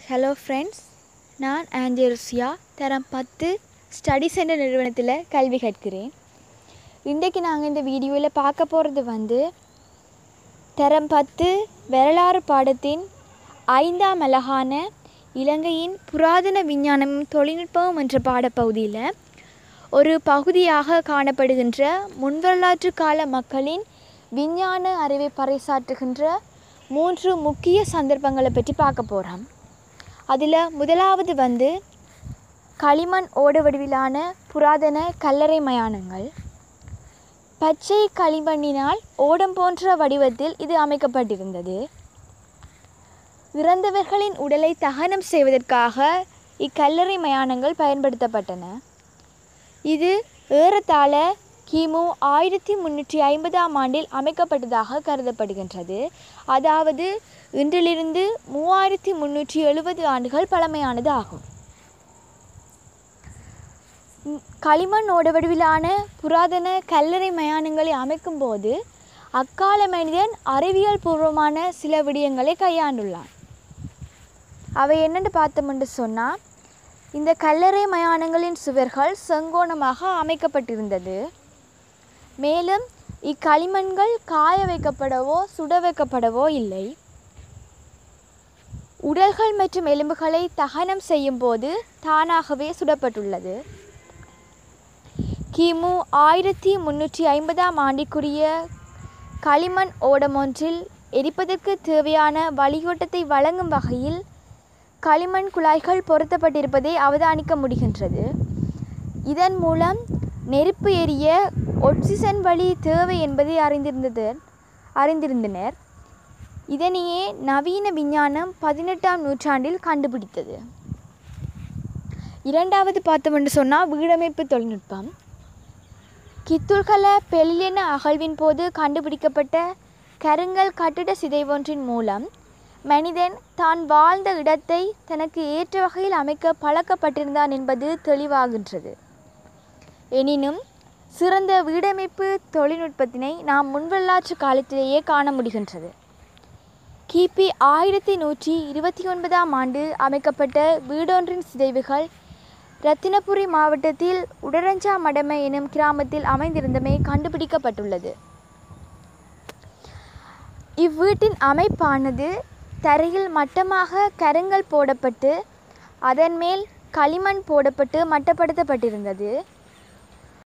hello friends நான் ஆஞ்சலுசியா தரம் பத்து ஸ்டடி சென்டர் நிறுவனத்தில் கல்வி கற்கிறேன் இன்றைக்கு நாங்கள் இந்த வீடியோவில் பார்க்க போகிறது வந்து தரம் பத்து வரலாறு பாடத்தின் ஐந்தாம் அழகான இலங்கையின் புராதன விஞ்ஞானமும் தொழில்நுட்பமும் என்ற பாடப்பகுதியில் ஒரு பகுதியாக காணப்படுகின்ற முன்வரலாற்று கால மக்களின் விஞ்ஞான அறிவை பறைசாற்றுகின்ற மூன்று முக்கிய சந்தர்ப்பங்களை பற்றி பார்க்க போகிறோம் அதில் முதலாவது வந்து களிமண் ஓட வடிவிலான புராதன கல்லறை மயானங்கள் பச்சை களிமண்ணினால் ஓடம் போன்ற வடிவத்தில் இது அமைக்கப்பட்டிருந்தது இறந்தவர்களின் உடலை தகனம் செய்வதற்காக இக்கல்லறை மயானங்கள் பயன்படுத்தப்பட்டன இது ஏறத்தாழ கிமு ஆயிரத்தி முந்நூற்றி ஐம்பதாம் ஆண்டில் அமைக்கப்பட்டதாக கருதப்படுகின்றது அதாவது இன்றிலிருந்து மூவாயிரத்தி முந்நூற்றி எழுபது ஆண்டுகள் பழமையானது ஆகும் ம், களிமண் ஓட வடிவிலான புராதன கல்லறை மயானங்களை அமைக்கும்போது அக்கால மனிதன் அறிவியல் பூர்வமான சில விடயங்களை கையாண்டுள்ளான் அவை என்னென்னு பார்த்தோம்னு சொன்னால் இந்த கல்லறை மயானங்களின் சுவர்கள் செங்கோணமாக அமைக்கப்பட்டிருந்தது மேலும் இக்களிமண்கள் காய வைக்கப்படவோ சுட வைக்கப்படவோ இல்லை உடல்கள் மற்றும் எலும்புகளை தகனம் செய்யும் போது தானாகவே சுடப்பட்டுள்ளது கிமு ஆயிரத்தி முன்னூற்றி ஐம்பதாம் ஆண்டிற்குரிய களிமண் ஓடம் ஒன்றில் எரிப்பதற்கு தேவையான வழிகோட்டத்தை வழங்கும் வகையில் களிமண் குழாய்கள் பொருத்தப்பட்டிருப்பதை அவதானிக்க முடிகின்றது இதன் மூலம் நெருப்பு எரிய ஒட்சிசன் வழி தேவை என்பதை அறிந்திருந்தது அறிந்திருந்தனர் இதனையே நவீன விஞ்ஞானம் பதினெட்டாம் நூற்றாண்டில் கண்டுபிடித்தது இரண்டாவது பார்த்தோம் என்று சொன்னால் வீடமைப்பு தொழில்நுட்பம் கித்துல்கல பெலிலின அகழ்வின் போது கண்டுபிடிக்கப்பட்ட கருங்கல் கட்டிட சிதைவொன்றின் மூலம் மனிதன் தான் வாழ்ந்த இடத்தை தனக்கு ஏற்ற வகையில் அமைக்க பழக்கப்பட்டிருந்தான் என்பது தெளிவாகின்றது எனினும் சிறந்த வீடமைப்பு தொழில்நுட்பத்தினை நாம் முன்வரலாற்று காலத்திலேயே காண முடிகின்றது கிபி ஆயிரத்தி நூற்றி இருபத்தி ஒன்பதாம் ஆண்டு அமைக்கப்பட்ட வீடொன்றின் சிதைவுகள் ரத்தினபுரி மாவட்டத்தில் உடரஞ்சா மடமை எனும் கிராமத்தில் அமைந்திருந்தமை கண்டுபிடிக்கப்பட்டுள்ளது இவ்வீட்டின் அமைப்பானது தரையில் மட்டமாக கருங்கல் போடப்பட்டு அதன் மேல் களிமண் போடப்பட்டு மட்டப்படுத்தப்பட்டிருந்தது